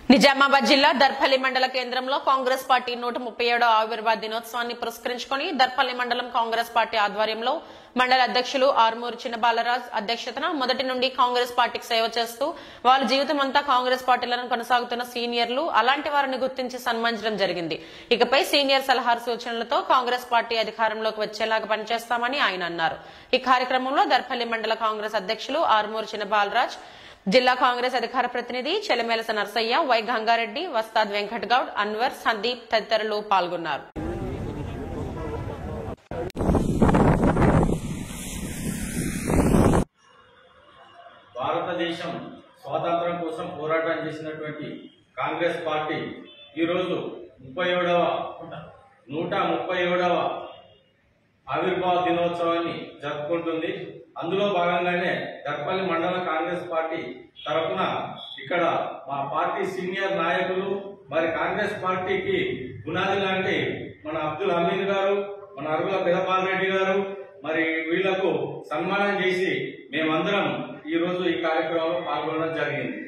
నిజామాబాద్ జిల్లా దర్పల్లి మండల కేంద్రంలో కాంగ్రెస్ పార్టీ నూట ముప్పై ఏడో ఆవిర్భావ దినోత్సవాన్ని పురస్కరించుకుని దర్పల్లి మండలం కాంగ్రెస్ పార్టీ ఆధ్వర్యంలో మండల అధ్యక్షులు ఆర్మూరు చిన్నబాలరాజ్ అధ్యక్షతన మొదటి నుండి కాంగ్రెస్ పార్టీకి సేవ చేస్తూ వాళ్ళ జీవితం అంతా కాంగ్రెస్ పార్టీలను కొనసాగుతున్న సీనియర్లు అలాంటి వారిని గుర్తించి సన్మానించడం జరిగింది ఇకపై సీనియర్ సలహాలు సూచనలతో కాంగ్రెస్ పార్టీ అధికారంలోకి వచ్చేలాగా పనిచేస్తామని ఆయన అన్నారు ఈ కార్యక్రమంలో దర్పల్లి మండల కాంగ్రెస్ అధ్యక్షులు ఆర్మూరు చిన్నబాలరాజ్ జిల్లా కాంగ్రెస్ అధికార ప్రతినిధి చెలమేలస నర్సయ్య వై గంగారెడ్డి వస్తాద్ వెంకట్ గౌడ్ అన్వర్ సందీప్ తదితరులు పాల్గొన్నారు భారతదేశం స్వాతంత్రం కోసం పోరాటం చేసినటువంటి కాంగ్రెస్ పార్టీ ఈరోజు ముప్పై ఏడవ నూట ముప్పై ఏడవ ఆవిర్భావ దినోత్సవాన్ని జరుపుకుంటుంది అందులో భాగంగానే దర్పల్లి మండల కాంగ్రెస్ పార్టీ తరఫున ఇక్కడ మా పార్టీ సీనియర్ నాయకులు మరి కాంగ్రెస్ పార్టీకి పునాది లాంటి మన అబ్దుల్ అమీన్ గారు మన అరుగుల పెదపాల్ రెడ్డి గారు మరి వీళ్లకు సన్మానం చేసి మేమందరం ఈ రోజు ఈ కార్యక్రమంలో పాల్గొనడం జరిగింది